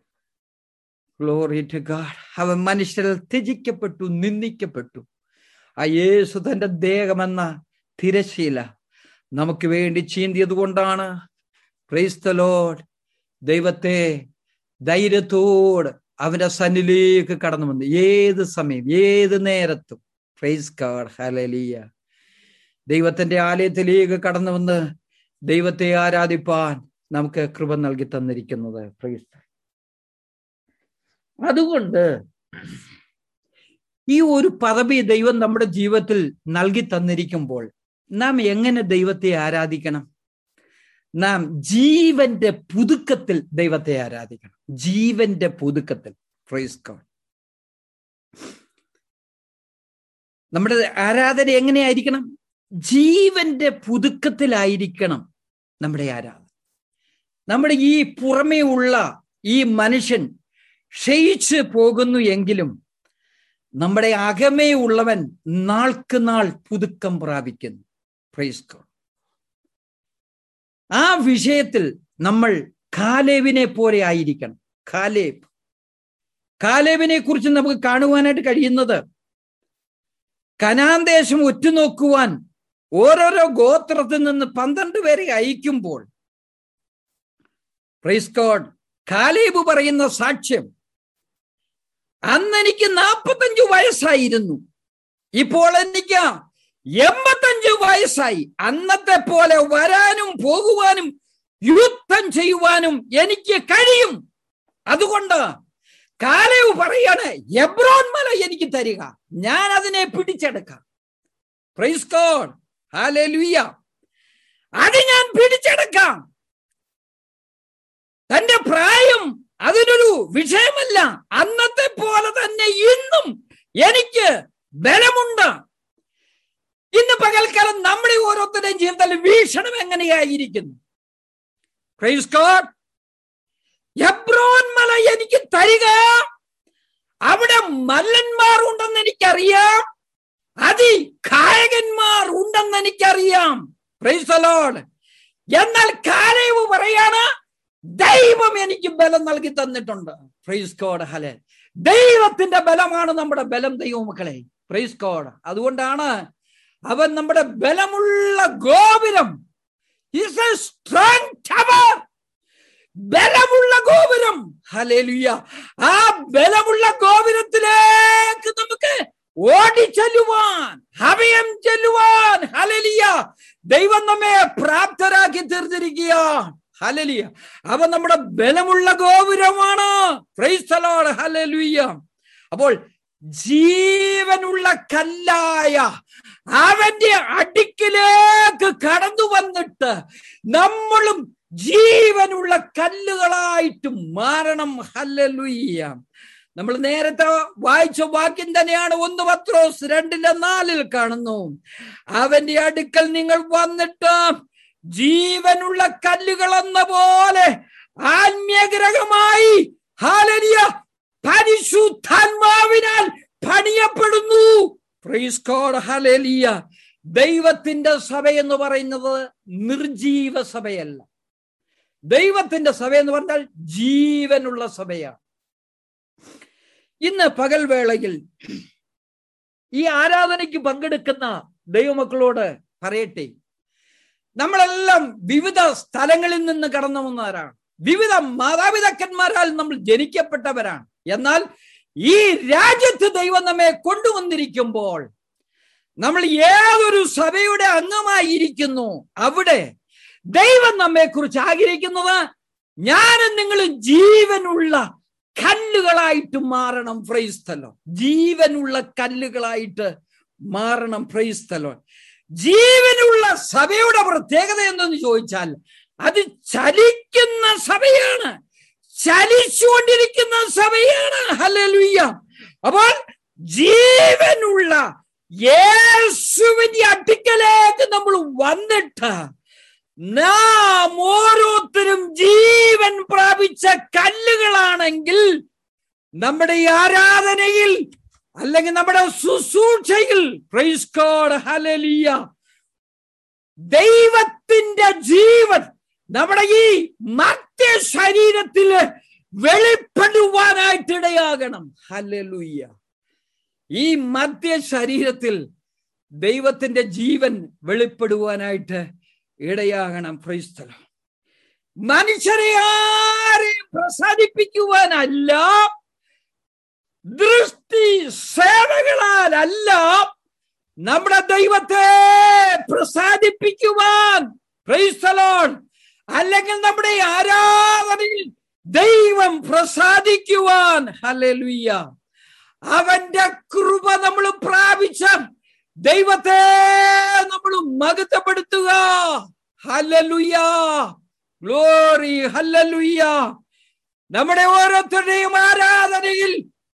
ഗ്ലോറി ടു ഗാഡ് അവൻ മനുഷ്യരാൽ ത്യജിക്കപ്പെട്ടു നിന്ദിക്കപ്പെട്ടു ആ യേശു തന്റെ ദേഹമെന്ന തിരശീല നമുക്ക് വേണ്ടി ചീന്തിയത് കൊണ്ടാണ് ക്രൈസ്തലോഡ് ദൈവത്തെ ധൈര്യത്തോട് അവന്റെ സന്നിലേക്ക് കടന്നു വന്നു ഏത് സമയം ഏത് നേരത്തും പ്രൈസ് കാഡ് ഹലലിയ ദൈവത്തിന്റെ ആലയത്തിലേക്ക് കടന്നു വന്ന് ദൈവത്തെ ആരാധിപ്പാൻ നമുക്ക് കൃപ നൽകി തന്നിരിക്കുന്നത് പ്രൈസ് അതുകൊണ്ട് ഈ ഒരു പദവി ദൈവം നമ്മുടെ ജീവിതത്തിൽ നൽകി തന്നിരിക്കുമ്പോൾ നാം എങ്ങനെ ദൈവത്തെ ആരാധിക്കണം നാം ജീവന്റെ പുതുക്കത്തിൽ ദൈവത്തെ ആരാധിക്കണം ജീവന്റെ പുതുക്കത്തിൽ പ്രൈസ് ഗോഡ് നമ്മുടെ ആരാധന എങ്ങനെയായിരിക്കണം ജീവന്റെ പുതുക്കത്തിലായിരിക്കണം നമ്മുടെ ആരാധന നമ്മുടെ ഈ പുറമേ ഉള്ള ഈ മനുഷ്യൻ ക്ഷയിച്ച് പോകുന്നു എങ്കിലും നമ്മുടെ അകമേ ഉള്ളവൻ നാൾക്ക് നാൾ പുതുക്കം പ്രാപിക്കുന്നു പ്രൈസ് ഗോഡ് ആ വിഷയത്തിൽ നമ്മൾ കാലേബിനെ പോലെ ആയിരിക്കണം കാലേബ് കാലേബിനെ കുറിച്ച് നമുക്ക് കാണുവാനായിട്ട് കഴിയുന്നത് കനാൻ ദേശം ഒറ്റുനോക്കുവാൻ ഓരോരോ ഗോത്രത്തിൽ നിന്ന് പന്ത്രണ്ട് പേരെ അയക്കുമ്പോൾ പ്രൈസ് ഗോഡ് കാലേബ് പറയുന്ന സാക്ഷ്യം അന്ന് എനിക്ക് നാൽപ്പത്തഞ്ചു വയസ്സായിരുന്നു ഇപ്പോൾ എനിക്ക് എൺപത്തഞ്ച് വയസ്സായി അന്നത്തെ പോലെ വരാനും പോകുവാനും യുദ്ധം ചെയ്യുവാനും എനിക്ക് കഴിയും അതുകൊണ്ട് കാലവ് പറയാണ് എബ്രോൻ മല എനിക്ക് തരിക ഞാൻ അതിനെ പിടിച്ചെടുക്കാം പ്രൈസ് ഗോഡ് ഹാലലുയ്യ അത് ഞാൻ പിടിച്ചെടുക്കാം തന്റെ പ്രായം അതിനൊരു വിഷയമല്ല അന്നത്തെ പോലെ തന്നെ ഇന്നും എനിക്ക് ബലമുണ്ട് ഇന്ന് പകൽക്കാലം നമ്മുടെ ഓരോരുത്തരുടെയും ജീവിതത്തിൽ വീക്ഷണം എങ്ങനെയായിരിക്കുന്നു പ്രൈസ് ഗോഡ് എബ്രോൻ മല എനിക്ക് തരിക അവിടെ മല്ലന്മാർ ഉണ്ടെന്ന് എനിക്കറിയാം അതി കായകന്മാർ ഉണ്ടെന്ന് എനിക്കറിയാം പ്രൈസ് ലോഡ് എന്നാൽ കാലയവ് പറയാണ് ദൈവം എനിക്ക് ബലം നൽകി തന്നിട്ടുണ്ട് പ്രൈസ് കോഡ് ഹലെ ദൈവത്തിന്റെ ബലമാണ് നമ്മുടെ ബലം ദൈവമക്കളെ പ്രൈസ് കോഡ് അതുകൊണ്ടാണ് അവൻ നമ്മുടെ ബലമുള്ള ഗോപുരം ഈസ് എ സ്ട്രോങ് ടവർ ബലമുള്ള ഗോപുരം ഹലേലുയ്യ ആ ബലമുള്ള ഗോപുരത്തിലേക്ക് നമുക്ക് ഓടിച്ചെല്ലുവാൻ അഭയം ചെല്ലുവാൻ ഹലലിയ ദൈവം നമ്മെ പ്രാപ്തരാക്കി തീർന്നിരിക്കുക ഹലലിയ അവ നമ്മുടെ ബലമുള്ള ഗോപുരമാണ് ക്രൈസ്തലോട് ഹലലുയ്യ അപ്പോൾ ജീവനുള്ള കല്ലായ അവന്റെ അടുക്കിലേക്ക് കടന്നു വന്നിട്ട് നമ്മളും ജീവനുള്ള കല്ലുകളായിട്ട് മാറണം ഹല്ലലുയ്യ നമ്മൾ നേരത്തെ വായിച്ച വാക്യം തന്നെയാണ് ഒന്ന് പത്രോസ് രണ്ടിലെ നാലിൽ കാണുന്നു അവന്റെ അടുക്കൽ നിങ്ങൾ വന്നിട്ട് ജീവനുള്ള കല്ലുകൾ എന്ന പോലെ ആത്മീയഗ്രഹമായി ഹാലരിയ പരിശുദ്ധാത്മാവിനാൽ പണിയപ്പെടുന്നു പ്രൈസ് ഗോഡ് ഹലേലിയ ദൈവത്തിന്റെ സഭ എന്ന് പറയുന്നത് നിർജീവ സഭയല്ല ദൈവത്തിന്റെ സഭ എന്ന് പറഞ്ഞാൽ ജീവനുള്ള സഭയാണ് ഇന്ന് പകൽവേളയിൽ ഈ ആരാധനയ്ക്ക് പങ്കെടുക്കുന്ന ദൈവമക്കളോട് പറയട്ടെ നമ്മളെല്ലാം വിവിധ സ്ഥലങ്ങളിൽ നിന്ന് കടന്നു വന്നവരാണ് വിവിധ മാതാപിതാക്കന്മാരാൽ നമ്മൾ ജനിക്കപ്പെട്ടവരാണ് എന്നാൽ ഈ രാജ്യത്ത് ദൈവം നമ്മെ കൊണ്ടുവന്നിരിക്കുമ്പോൾ നമ്മൾ ഏതൊരു സഭയുടെ അംഗമായിരിക്കുന്നു അവിടെ ദൈവം നമ്മെ കുറിച്ച് ആഗ്രഹിക്കുന്നത് ഞാനും നിങ്ങൾ ജീവനുള്ള കല്ലുകളായിട്ട് മാറണം ഫ്രൈസ്തലോ ജീവനുള്ള കല്ലുകളായിട്ട് മാറണം ഫ്രൈസ്തലോ ജീവനുള്ള സഭയുടെ പ്രത്യേകത എന്തെന്ന് ചോദിച്ചാൽ അത് ചലിക്കുന്ന സഭയാണ് ചലിച്ചുകൊണ്ടിരിക്കുന്ന സഭയാണ് ഹലലുയ്യ അപ്പോൾ ജീവനുള്ള യേശുവിന്റെ അടുക്കലേക്ക് നമ്മൾ വന്നിട്ട് നാം ഓരോരുത്തരും ജീവൻ പ്രാപിച്ച കല്ലുകളാണെങ്കിൽ നമ്മുടെ ഈ ആരാധനയിൽ അല്ലെങ്കിൽ നമ്മുടെ ശുശ്രൂഷയിൽ പ്രൈസ് ഗോഡ് ഹലലിയ ദൈവത്തിന്റെ ജീവൻ നമ്മുടെ ഈ മധ്യ ശരീരത്തിൽ വെളിപ്പെടുവാനായിട്ട് ഇടയാകണം ഹലലുയ്യ ഈ മധ്യ ശരീരത്തിൽ ദൈവത്തിന്റെ ജീവൻ വെളിപ്പെടുവാനായിട്ട് ഇടയാകണം ക്രൈസ്തലം മനുഷ്യരെ ആരെയും പ്രസാദിപ്പിക്കുവാനല്ല ദൃഷ്ടി സേവകളാലല്ല നമ്മുടെ ദൈവത്തെ പ്രസാദിപ്പിക്കുവാൻ ക്രൈസ്തലോൺ അല്ലെങ്കിൽ നമ്മുടെ ആരാധനയിൽ ദൈവം പ്രസാദിക്കുവാൻ ഹലലുയ്യ അവന്റെ കൃപ നമ്മൾ പ്രാപിച്ച ദൈവത്തെ നമ്മൾ മകത്തപ്പെടുത്തുക ഹല്ലലുയ്യ ഗ്ലോറി ഹല്ലലുയ്യ നമ്മുടെ ഓരോരുത്തരുടെയും ആരാധനയിൽ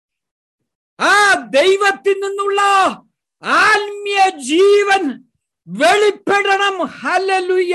ആ ദൈവത്തിൽ നിന്നുള്ള ആത്മീയ ജീവൻ വെളിപ്പെടണം ഹല്ലലുയ്യ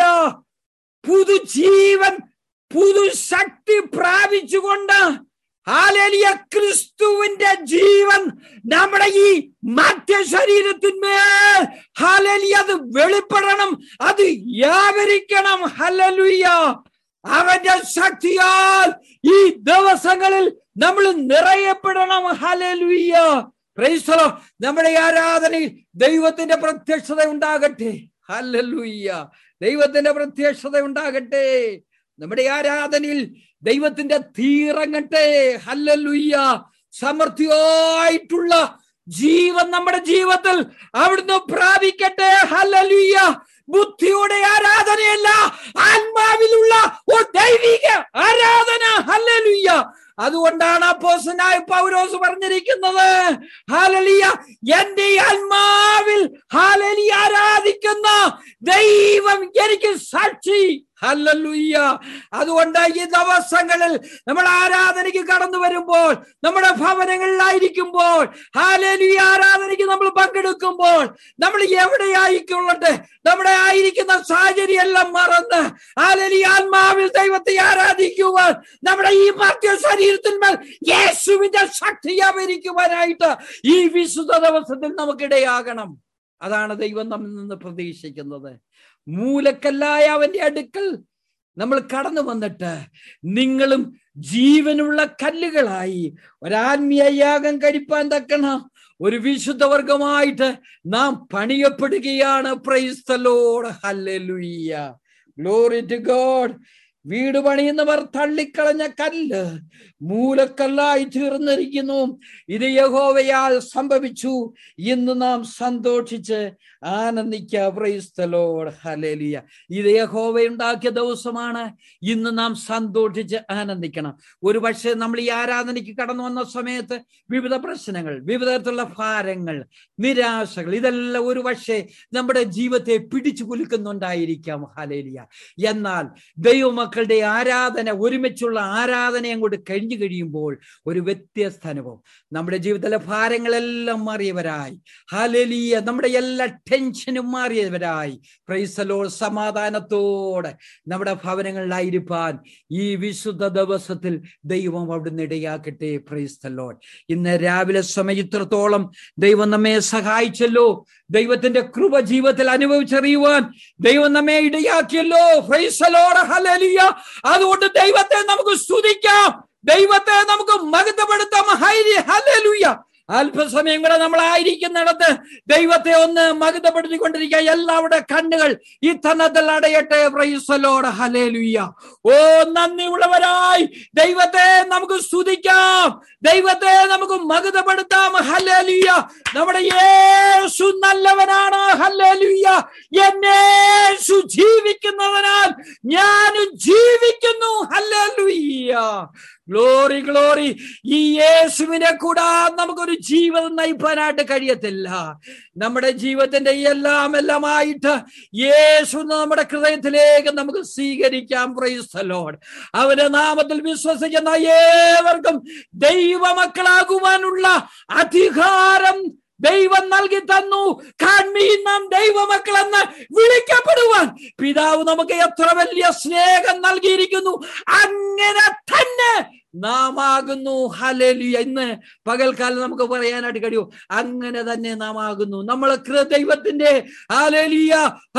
പുതുജീവൻ പുതുശക്തി പ്രാപിച്ചുകൊണ്ട് ഹാലേലിയ ക്രിസ്തുവിന്റെ ജീവൻ നമ്മുടെ ഈ മധ്യ ശരീരത്തിന്മേൽ ഹാലേലിയ അത് വെളിപ്പെടണം അത് വ്യാപരിക്കണം ഹലലുയ്യ അവന്റെ ശക്തിയാൽ ഈ ദിവസങ്ങളിൽ നമ്മൾ നിറയപ്പെടണം ഹലലുയ്യ ക്രൈസ്തലോ നമ്മുടെ ആരാധനയിൽ ദൈവത്തിന്റെ പ്രത്യക്ഷത ഉണ്ടാകട്ടെ ഹലലുയ്യ ദൈവത്തിന്റെ പ്രത്യക്ഷത ഉണ്ടാകട്ടെ നമ്മുടെ ആരാധനയിൽ ദൈവത്തിന്റെ തീറങ്ങട്ടെ ഹല്ലലുയ്യ സമൃദ്ധിയായിട്ടുള്ള ജീവൻ നമ്മുടെ ജീവിതത്തിൽ അവിടുന്ന് പ്രാപിക്കട്ടെ ഹല്ലലുയ്യ ബുദ്ധിയുടെ ആരാധനയല്ല ആത്മാവിലുള്ള ഒരു ദൈവിക ആരാധന ഹല്ലലുയ്യ അതുകൊണ്ടാണ് അപ്പോസനായ പൗരോസ് പറഞ്ഞിരിക്കുന്നത് ഹാലലിയ എന്റെ ആത്മാവിൽ ഹാലലി ആരാധിക്കുന്ന ദൈവം എനിക്ക് സാക്ഷി ഹല്ലലുയ്യ അതുകൊണ്ട് ഈ ദിവസങ്ങളിൽ നമ്മൾ ആരാധനയ്ക്ക് കടന്നു വരുമ്പോൾ നമ്മുടെ ഭവനങ്ങളിലായിരിക്കുമ്പോൾ ഹാലലുയ ആരാധനയ്ക്ക് നമ്മൾ പങ്കെടുക്കുമ്പോൾ നമ്മൾ എവിടെയായിക്കൊള്ളട്ടെ നമ്മുടെ ആയിരിക്കുന്ന സാഹചര്യം എല്ലാം മറന്ന് ഹാലലി ആത്മാവിൽ ദൈവത്തെ ആരാധിക്കുവാൻ നമ്മുടെ ഈ മധ്യ ശരീരത്തിന്മേൽ യേശുവിന്റെ ശക്തി അവരിക്കുവാനായിട്ട് ഈ വിശുദ്ധ ദിവസത്തിൽ നമുക്കിടയാകണം അതാണ് ദൈവം നമ്മിൽ നിന്ന് പ്രതീക്ഷിക്കുന്നത് മൂലക്കല്ലായ അവന്റെ അടുക്കൽ നമ്മൾ കടന്നു വന്നിട്ട് നിങ്ങളും ജീവനുള്ള കല്ലുകളായി ഒരാത്മീയ യാഗം കഴിപ്പാൻ തക്കണ ഒരു വിശുദ്ധ വർഗമായിട്ട് നാം പണിയപ്പെടുകയാണ് praise the lord hallelujah glory to God വീട് പണിയുന്നവർ തള്ളിക്കളഞ്ഞ കല്ല് മൂലക്കല്ലായി തീർന്നിരിക്കുന്നു ഇത് യഹോവയാൽ സംഭവിച്ചു ഇന്ന് നാം സന്തോഷിച്ച് ആനന്ദിക്ക പ്രൈസ്തലോട് ഹലേലിയ ഇത് യഹോവ ഉണ്ടാക്കിയ ദിവസമാണ് ഇന്ന് നാം സന്തോഷിച്ച് ആനന്ദിക്കണം ഒരു പക്ഷേ നമ്മൾ ഈ ആരാധനയ്ക്ക് കടന്നു വന്ന സമയത്ത് വിവിധ പ്രശ്നങ്ങൾ വിവിധ തരത്തിലുള്ള ഭാരങ്ങൾ നിരാശകൾ ഇതെല്ലാം ഒരു പക്ഷേ നമ്മുടെ ജീവിതത്തെ പിടിച്ചു കുലുക്കുന്നുണ്ടായിരിക്കാം ഹലേലിയ എന്നാൽ ദൈവമക്കളുടെ ആരാധന ഒരുമിച്ചുള്ള ആരാധന അങ്ങോട്ട് കഴിഞ്ഞു കഴിയുമ്പോൾ ഒരു വ്യത്യസ്ത അനുഭവം നമ്മുടെ ജീവിതത്തിലെ ഭാരങ്ങളെല്ലാം മാറിയവരായി ഹാലേലിയ നമ്മുടെ എല്ലാ ടെൻഷനും മാറിയവരായി പ്രൈസലോ സമാധാനത്തോടെ നമ്മുടെ ഭവനങ്ങളിലായിരിക്കാൻ ഈ വിശുദ്ധ ദിവസത്തിൽ ദൈവം അവിടുന്ന് ഇടയാക്കട്ടെ പ്രൈസ്തലോൺ ഇന്ന് രാവിലെ സമയത്രത്തോളം ദൈവം നമ്മെ സഹായിച്ചല്ലോ ദൈവത്തിന്റെ കൃപ ജീവിതത്തിൽ അനുഭവിച്ചറിയുവാൻ ദൈവം നമ്മെ ഇടയാക്കിയല്ലോ പ്രൈസലോട് ഹലലിയ അതുകൊണ്ട് ദൈവത്തെ നമുക്ക് സ്തുതിക്കാം ദൈവത്തെ നമുക്ക് മകതപ്പെടുത്താം ഹലലുയ അല്പസമയം കൂടെ നമ്മളായിരിക്കുന്നിടത്ത് ദൈവത്തെ ഒന്ന് മകിതപ്പെടുത്തിക്കൊണ്ടിരിക്കുക എല്ലാവരുടെ കണ്ണുകൾ ഈ തന്നത്തിൽ അടയട്ടെ പ്രൈസലോട് ഹലേലുയ്യ ഓ നന്ദിയുള്ളവരായി ദൈവത്തെ നമുക്ക് സ്തുതിക്കാം ദൈവത്തെ നമുക്ക് മകിതപ്പെടുത്താം ഹലേലുയ്യ നമ്മുടെ യേശു നല്ലവനാണ് ഹലേലുയ്യ എന്നേശു ജീവിക്കുന്നവനാൽ ഞാനും ജീവിക്കുന്നു ഹലേലുയ്യ ഗ്ലോറി ഗ്ലോറി ഈ യേശുവിനെ കൂടാതെ നമുക്കൊരു ജീവിതം നയിപ്പാനായിട്ട് കഴിയത്തില്ല നമ്മുടെ ജീവിതത്തിന്റെ എല്ലാം എല്ലാമായിട്ട് യേശു നമ്മുടെ ഹൃദയത്തിലേക്ക് നമുക്ക് സ്വീകരിക്കാം പ്രൈസ്തലോട് അവന്റെ നാമത്തിൽ വിശ്വസിക്കുന്ന ഏവർക്കും ദൈവമക്കളാകുവാനുള്ള അധികാരം ദൈവം നൽകി തന്നു കാൺമീൻ നാം ദൈവമക്കളെന്ന് വിളിക്കപ്പെടുവാൻ പിതാവ് നമുക്ക് എത്ര വലിയ സ്നേഹം നൽകിയിരിക്കുന്നു അങ്ങനെ തന്നെ നാം ആകുന്നു ഹലേലിയ ഇന്ന് പകൽക്കാലം നമുക്ക് പറയാനായിട്ട് കഴിയൂ അങ്ങനെ തന്നെ നാം ആകുന്നു നമ്മൾ ദൈവത്തിന്റെ ഹാലേലിയ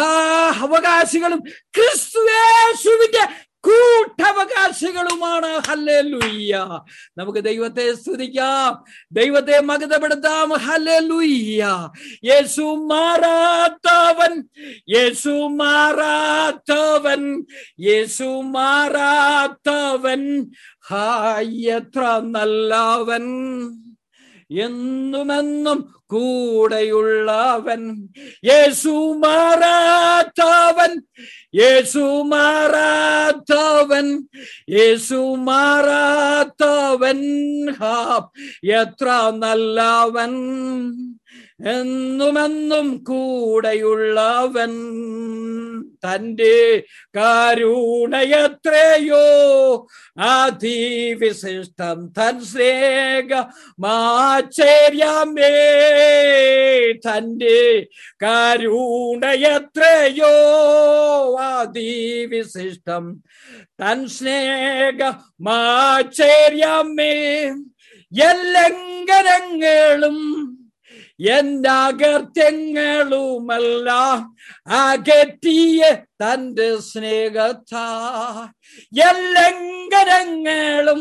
അവകാശികളും ക്രിസ്തുവേശുവിന്റെ കൂട്ടവകാശികളുമാണ് ഹല്ലേലൂയ്യ നമുക്ക് ദൈവത്തെ സ്തുതിക്കാം ദൈവത്തെ മകതപ്പെടുത്താം ഹല്ലേലൂയ്യ യേശു മാറാത്തവൻ യേശു മാറാത്തവൻ യേശു മാറാത്തവൻ ഹായ് എത്ര നല്ലവൻ എന്നുമെന്നും കൂടെയുള്ളവൻ യേശു മാറാത്തവൻ യേശു മാറാത്തവൻ യേശു മാറാത്തവൻ ഹാ എത്ര നല്ലവൻ എന്നുമെന്നും കൂടെയുള്ളവൻ തൻ്റെ കരുണയത്രയോ അതിവിശിഷ്ടം തൻ സ്നേഹ മാചര്യമേ തൻ്റെ കരുണയത്രയോ അതിവിശിഷ്ടം തൻ സ്നേഹ മാചര്യമേ എല്ലങ്കരങ്ങളും എന്നകർത്യങ്ങളുമെല്ലാം അകറ്റിയ തന്റെ സ്നേഹത്താ എല്ലങ്കരങ്ങളും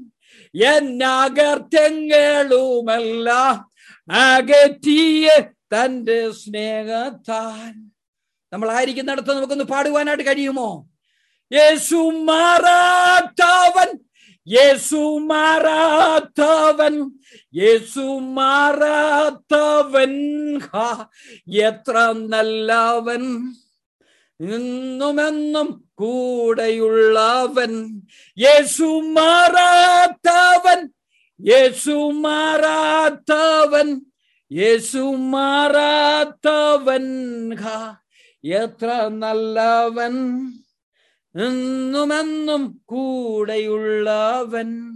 എന്നകർത്യങ്ങളുമെല്ലാം അകറ്റിയ തന്റെ സ്നേഹത്താൻ നമ്മളായിരിക്കുന്നിടത്ത് നമുക്കൊന്ന് പാടുവാനായിട്ട് കഴിയുമോ യേശു മാറാത്തവൻ യേശു മാറാത്തവൻ യേശു മാറാത്തവൻ ഹാ എത്ര നല്ലവൻ എന്നുമെന്നും കൂടെയുള്ളവൻ യേശു മാറാത്തവൻ യേശു മാറാത്തവൻ യേശു മാറാത്തവൻ ഹാ എത്ര നല്ലവൻ എന്നുമെന്നും കൂടെയുള്ളവൻ